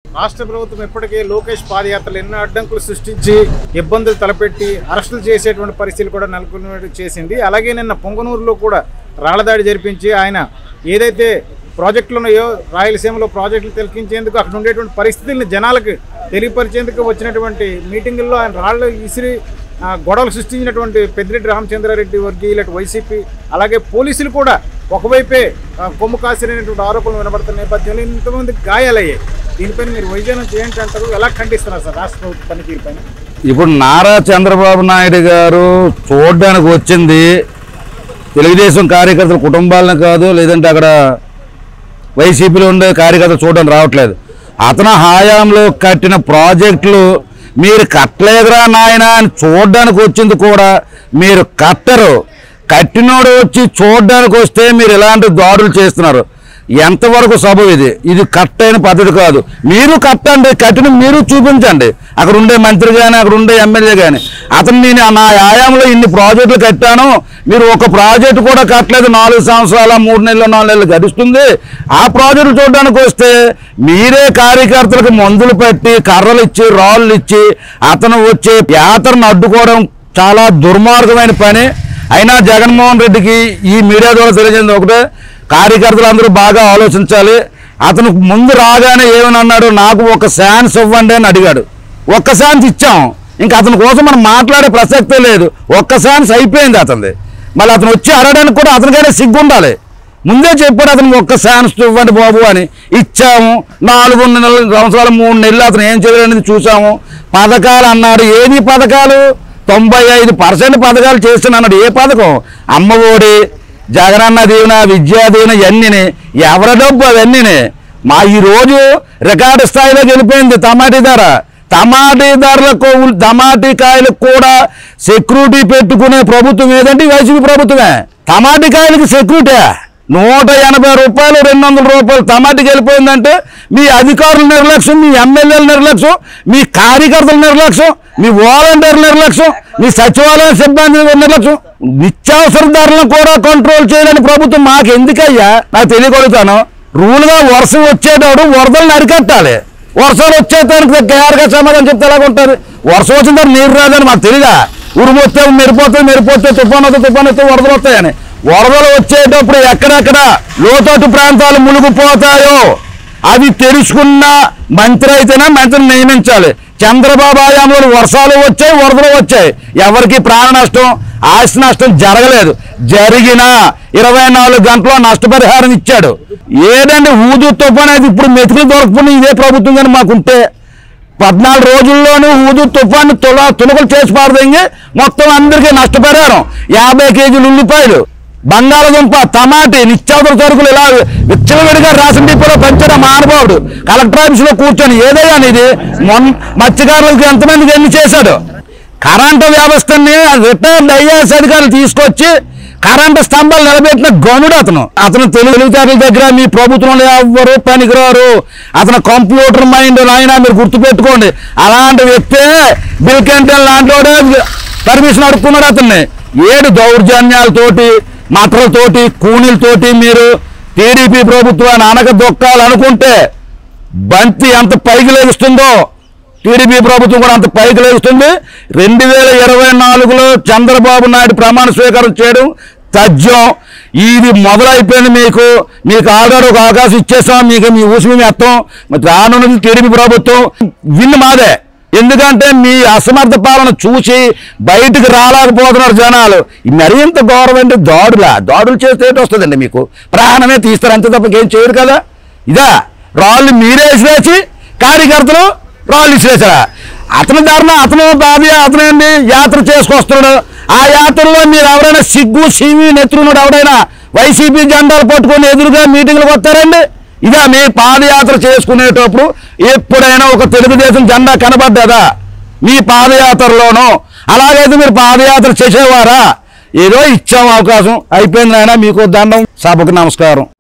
రాష్ట్ర ప్రభుత్వం ఇప్పటికే లోకేష్ పాదయాత్రలు ఎన్నో అడ్డంకులు సృష్టించి ఇబ్బందులు తలపెట్టి అరెస్టులు చేసేటువంటి పరిస్థితులు కూడా నెలకొన్నట్టు చేసింది అలాగే నిన్న పొంగనూరులో కూడా రాళ్లదాడి జరిపించి ఆయన ఏదైతే ప్రాజెక్టులు ఉన్నాయో రాయలసీమలో ప్రాజెక్టులు తిలకించేందుకు అక్కడ ఉండేటువంటి పరిస్థితుల్ని జనాలకు తెలియపరిచేందుకు వచ్చినటువంటి మీటింగుల్లో ఆయన రాళ్ళు ఇసిరి ఆ, గొడవలు సృష్టించినటువంటి పెద్దిరెడ్డి రామచంద్రారెడ్డి వర్గీయులకు వైసీపీ అలాగే పోలీసులు కూడా ఒకవైపే ఆ, కొమ్ము కాసినటువంటి ఆరోపణలు వినబడుతున్న నేపథ్యంలో ఇంతమంది గాయాలయ్యాయి దీనిపైన మీరు వైద్యం ఏంటి అంటారు ఎలా ఖండిస్తున్నారు సార్ రాష్ట్ర ప్రభుత్వ పనితీరు పైన ఇప్పుడు నారా చంద్రబాబు నాయుడు గారు చూడడానికి వచ్చింది తెలుగుదేశం కార్యకర్తల కుటుంబాలను కాదు లేదంటే అక్కడ వైసీపీలో ఉండే కార్యకర్తలు చూడడానికి రావట్లేదు అతను హయాంలో కట్టిన ప్రాజెక్టులు మీరు కట్టలేదురా నాయన అని చూడడానికి వచ్చింది కూడా మీరు కట్టరు కట్టినోడు వచ్చి చూడడానికి వస్తే మీరు ఇలాంటి దాడులు చేస్తున్నారు ఎంతవరకు సబు ఇది ఇది కరెక్ట్ అయిన పద్ధతి కాదు మీరు కట్టండి కట్టిన మీరు చూపించండి అక్కడ ఉండే మంత్రి కానీ అక్కడ ఉండే ఎమ్మెల్యే కానీ అతను నేను నా ఆయాంలో ఇన్ని ప్రాజెక్టులు కట్టాను మీరు ఒక ప్రాజెక్టు కూడా కట్టలేదు నాలుగు సంవత్సరాల మూడు నెలలు నాలుగు నెలలు గడుస్తుంది ఆ ప్రాజెక్టు చూడడానికి వస్తే మీరే కార్యకర్తలకు మందులు పెట్టి కర్రలు ఇచ్చి రాళ్ళు ఇచ్చి అతను వచ్చే యాత్రను అడ్డుకోవడం చాలా దుర్మార్గమైన పని అయినా జగన్మోహన్ రెడ్డికి ఈ మీడియా ద్వారా తెలియజేది ఒకటే కార్యకర్తలు అందరూ బాగా ఆలోచించాలి అతను ముందు రాగానే ఏమని అన్నాడు నాకు ఒక ఛాన్స్ ఇవ్వండి అని అడిగాడు ఒక్క ఛాన్స్ ఇచ్చాం ఇంకా అతని కోసం మనం మాట్లాడే ప్రసక్తే లేదు ఒక్క ఛాన్స్ అయిపోయింది అతనిది మళ్ళీ అతను వచ్చి అడగడానికి కూడా అతనికైనా సిగ్గు ఉండాలి ముందే చెప్పాడు అతను ఒక్క ఛాన్స్ ఇవ్వండి బాబు అని ఇచ్చాము నాలుగు నెలల సంవత్సరాలు మూడు నెలలు అతను ఏం చేయలేనిది చూసాము పథకాలు అన్నాడు ఏది పథకాలు తొంభై ఐదు పర్సెంట్ పథకాలు చేస్తున్నాడు ఏ పథకం అమ్మఒడి జగనన్న దీవెన విద్యా దీవెన ఇవన్నీ ఎవరి డబ్బు అవన్నీ మా ఈ రోజు రికార్డు స్థాయిలో గెలిపోయింది టమాటీ ధర టమాటీ ధరలకు టమాటీ కాయలకు కూడా సెక్యూరిటీ పెట్టుకునే ప్రభుత్వం ఏదంటే ఈ వైసీపీ ప్రభుత్వమే టమాటీ కాయలకి సెక్యూరిటీ నూట ఎనభై రూపాయలు రెండు వందల రూపాయలు టమాటీకి వెళ్ళిపోయిందంటే మీ అధికారుల నిర్లక్ష్యం మీ ఎమ్మెల్యేల నిర్లక్ష్యం మీ కార్యకర్తల నిర్లక్ష్యం మీ వాలంటీర్ల నిర్లక్ష్యం మీ సచివాలయ సిబ్బంది నిర్లక్ష్యం నిత్యావసర ధరలను కూడా కంట్రోల్ చేయలేని ప్రభుత్వం మాకు ఎందుకయ్యా నాకు తెలియగలుగుతాను రూల్గా వర్షం వచ్చేటప్పుడు వరదలను అరికట్టాలి వర్షాలు వచ్చేదానికి కేఆర్గా సమాధానం చెప్తే ఎలాగ ఉంటుంది వర్షం వచ్చిన తర్వాత నీరు రాదని మాకు తెలియదా ఉరుము వస్తే మెరిపోతే మెరిపోతే తుఫాన్ వస్తే తుఫాన్ వస్తే వరదలు వస్తాయని వరదలు వచ్చేటప్పుడు ఎక్కడెక్కడ లోతట్టు ప్రాంతాలు మునిగిపోతాయో అవి తెలుసుకున్న మంత్రి అయితేనే మంత్రిని నియమించాలి చంద్రబాబు హయాంలో వర్షాలు వచ్చాయి వరదలు వచ్చాయి ఎవరికి ప్రాణ నష్టం ఆస్తి నష్టం జరగలేదు జరిగిన ఇరవై నాలుగు గంటల నష్టపరిహారం ఇచ్చాడు ఏదండి ఊదు తుఫాన్ అయితే ఇప్పుడు మెతుకులు దొరకకుండా ఇదే ప్రభుత్వం కానీ మాకుంటే పద్నాలుగు రోజుల్లోనూ ఊదు తుఫాను తుల తులకలు చేసి పారదంగి మొత్తం అందరికీ నష్టపరిహారం యాభై కేజీలు ఉల్లిపాయలు బంగాళదుంప టమాటీ నిత్యావసర సరుకులు ఇలా విచ్చలవిడిగా రేషన్ డిపోలో పెంచిన మహానుభావుడు కలెక్టర్ ఆఫీసులో కూర్చొని ఏదయ్యా ఇది మొన్న మత్స్యకారులకు ఎంతమందికి ఎన్ని చేశాడు కరెంటు వ్యవస్థని రిటైర్డ్ ఐఏఎస్ అధికారులు తీసుకొచ్చి కరెంటు స్తంభాలు నిలబెట్టిన గనుడు అతను అతను తెలివితేటల దగ్గర మీ ప్రభుత్వంలో ఎవ్వరు పనికిరారు అతను కంప్యూటర్ మైండ్ నాయన మీరు గుర్తుపెట్టుకోండి అలాంటి వ్యక్తే బిల్ కెంటన్ లాంటి వాడే పర్మిషన్ అడుక్కున్నాడు అతన్ని ఏడు దౌర్జన్యాలతోటి మటలతోటి కూనీలతోటి మీరు టీడీపీ ప్రభుత్వాన్ని అనక దొక్కాలనుకుంటే బంతి ఎంత పైకి లేగుస్తుందో టీడీపీ ప్రభుత్వం కూడా అంత పైకి లేస్తుంది రెండు వేల ఇరవై నాలుగులో చంద్రబాబు నాయుడు ప్రమాణ స్వీకారం చేయడం తథ్యం ఇది మొదలైపోయింది మీకు మీకు ఆల్రెడీ ఒక అవకాశం ఇచ్చేసాం మీకు మీ ఊసి మేము ఎత్తాం మరి రానున్నది టీడీపీ ప్రభుత్వం విన్ మాదే ఎందుకంటే మీ అసమర్థ పాలన చూసి బయటికి రాలేకపోతున్నారు జనాలు ఈ మరింత గౌరవం దాడులా దాడులు చేస్తే ఏంటి వస్తుందండి మీకు ప్రాణమే తీస్తారు అంతే తప్ప ఏం చేయరు కదా ఇదా రాళ్ళు మీరే విసిరేసి కార్యకర్తలు రాళ్ళు విసిరేసారా అతని ధర్మ అతను బాబీ అతను ఏంటి యాత్ర చేసుకొస్తున్నాడు ఆ యాత్రలో మీరు ఎవరైనా సిగ్గు సిమి నెత్తురున్నాడు ఎవడైనా వైసీపీ జెండాలు పట్టుకొని ఎదురుగా మీటింగ్లకు వస్తారండి ఇదా మీ పాదయాత్ర చేసుకునేటప్పుడు ఎప్పుడైనా ఒక తెలుగుదేశం జెండా కనబడ్డదా మీ పాదయాత్రలోనూ అలాగైతే మీరు పాదయాత్ర చేసేవారా ఏదో ఇచ్చాం అవకాశం అయిపోయింది నాయన మీకు దండం సభకు నమస్కారం